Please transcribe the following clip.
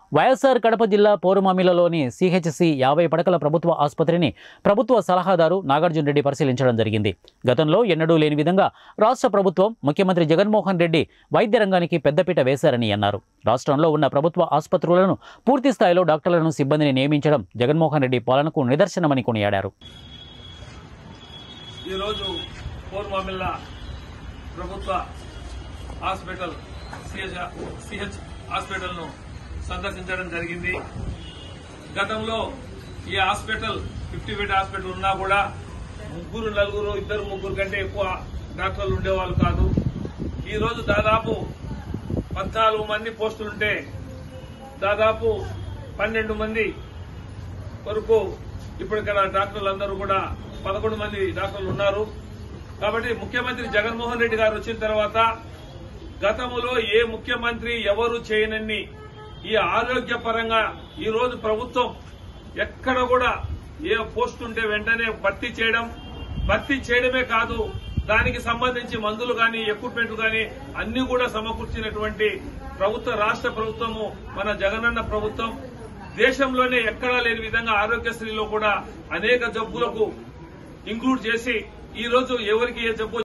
వైఎస్ఆర్ కడప జిల్లా పోరుమామిలలోని సిహెచ్సి యాభై పడకల ప్రభుత్వ ఆసుపత్రిని ప్రభుత్వ సలహాదారు నాగార్జున రెడ్డి పరిశీలించడం జరిగింది గతంలో ఎన్నడూ లేని విధంగా రాష్ట్ర ప్రభుత్వం ముఖ్యమంత్రి జగన్మోహన్ రెడ్డి వైద్య రంగానికి పెద్దపీట వేశారని అన్నారు రాష్ట్రంలో ఉన్న ప్రభుత్వ ఆసుపత్రులను పూర్తి స్థాయిలో డాక్టర్లను సిబ్బందిని నియమించడం జగన్మోహన్ రెడ్డి పాలనకు నిదర్శనమని కొనియాడారు ఈరోజు పూర్వమిల్ల ప్రభుత్వ హాస్పిటల్ సిహెచ్ సిహెచ్ హాస్పిటల్ను సందర్శించడం జరిగింది గతంలో ఈ హాస్పిటల్ ఫిఫ్టీ బెడ్ హాస్పిటల్ ఉన్నా కూడా ముగ్గురు నలుగురు ఇద్దరు ముగ్గురు కంటే ఎక్కువ డాక్టర్లు ఉండేవాళ్ళు కాదు ఈ రోజు దాదాపు పద్నాలుగు మంది పోస్టులుంటే దాదాపు పన్నెండు మంది వరకు ఇప్పుడు ఇక్కడ డాక్టర్లు అందరూ కూడా పదకొండు మంది డాక్టర్లు ఉన్నారు కాబట్టి ముఖ్యమంత్రి జగన్మోహన్ రెడ్డి గారు వచ్చిన తర్వాత గతంలో ఏ ముఖ్యమంత్రి ఎవరు చేయనన్ని ఈ ఆరోగ్యపరంగా ఈ రోజు ప్రభుత్వం ఎక్కడ కూడా ఏ పోస్ట్ ఉంటే వెంటనే భర్తీ చేయడం భర్తీ చేయడమే కాదు దానికి సంబంధించి మందులు గాని ఎక్విప్మెంట్ గాని అన్ని కూడా సమకూర్చినటువంటి ప్రభుత్వ రాష్ట్ర ప్రభుత్వము మన జగనన్న ప్రభుత్వం దేశంలోనే ఎక్కడా లేని విధంగా ఆరోగ్యశ్రీలో కూడా అనేక జబ్బులకు ఇంక్లూడ్ చేసి ఈ రోజు ఎవరికి ఏ జబ్బు